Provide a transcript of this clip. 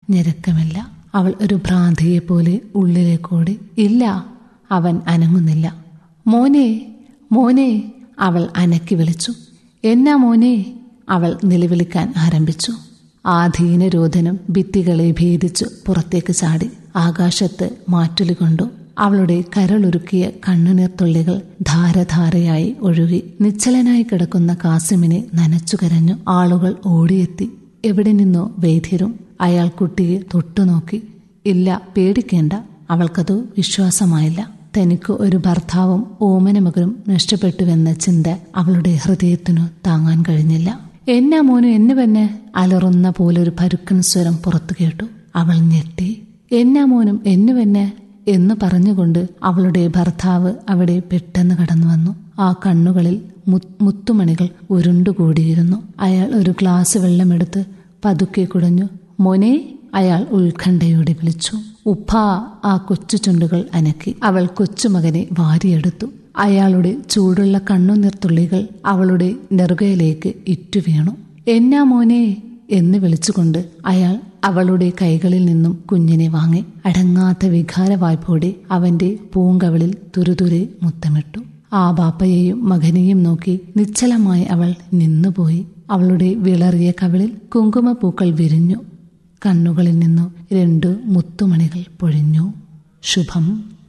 ഞെരുക്കമില്ല അവൾ ഒരു ഭ്രാന്തിയെ പോലെ ഉള്ളിലേക്കോടി ഇല്ല അവൻ അനങ്ങുന്നില്ല മോനെ മോനെ അവൾ അനക്കി വിളിച്ചു എന്നാ മോനെ അവൾ നിലവിളിക്കാൻ ആരംഭിച്ചു ആധീനരോധനം ഭിത്തികളെ ഭേദിച്ചു പുറത്തേക്ക് ചാടി ആകാശത്ത് മാറ്റുലി കൊണ്ടു അവളുടെ കരളുരുക്കിയ കണ്ണുനീർത്തുള്ളികൾ ധാരധാരയായി ഒഴുകി നിശ്ചലനായി കിടക്കുന്ന കാസിമിനെ നനച്ചു കരഞ്ഞു ആളുകൾ ഓടിയെത്തി എവിടെ നിന്നോ വൈദ്യരും അയാൾ കുട്ടിയെ തൊട്ടുനോക്കി ഇല്ല പേടിക്കേണ്ട അവൾക്കത് വിശ്വാസമായില്ല തനിക്ക് ഒരു ഭർത്താവും ഓമനമകനും നഷ്ടപ്പെട്ടുവെന്ന ചിന്ത അവളുടെ ഹൃദയത്തിനു താങ്ങാൻ കഴിഞ്ഞില്ല എന്നാ മോനു എന്നു തന്നെ അലറുന്ന പോലൊരു പരുക്കൻ സ്വരം പുറത്തു കേട്ടു അവൾ ഞെട്ടി എന്നാ മോനും എന്നു തന്നെ എന്ന് പറഞ്ഞുകൊണ്ട് അവളുടെ ഭർത്താവ് അവിടെ പെട്ടെന്ന് കടന്നു വന്നു ആ കണ്ണുകളിൽ മുത്തുമണികൾ ഉരുണ്ടുകൂടിയിരുന്നു അയാൾ ഒരു ഗ്ലാസ് വെള്ളമെടുത്ത് പതുക്കെ കുടഞ്ഞു മോനെ അയാൾ ഉത്കണ്ഠയോടെ വിളിച്ചു ഉപ്പാ ആ കൊച്ചു ചുണ്ടുകൾ അനക്കി അവൾ കൊച്ചുമകനെ വാരിയെടുത്തു അയാളുടെ ചൂടുള്ള കണ്ണുനീർത്തുള്ളികൾ അവളുടെ നെറുകയിലേക്ക് ഇറ്റുവീണു എന്നാ മോനെ എന്ന് വിളിച്ചുകൊണ്ട് അയാൾ അവളുടെ കൈകളിൽ നിന്നും കുഞ്ഞിനെ വാങ്ങി അടങ്ങാത്ത വികാരവായ്പോടെ അവന്റെ പൂങ്കവളിൽ തുരുതുരെ മുത്തമിട്ടു ആ ബാപ്പയെയും മകനെയും നോക്കി നിശ്ചലമായി അവൾ നിന്നുപോയി അവളുടെ വിളറിയ കവിളിൽ കുങ്കുമപ്പൂക്കൾ വിരിഞ്ഞു കണ്ണുകളിൽ നിന്നു രണ്ടു മുത്തുമണികൾ പൊഴിഞ്ഞു ശുഭം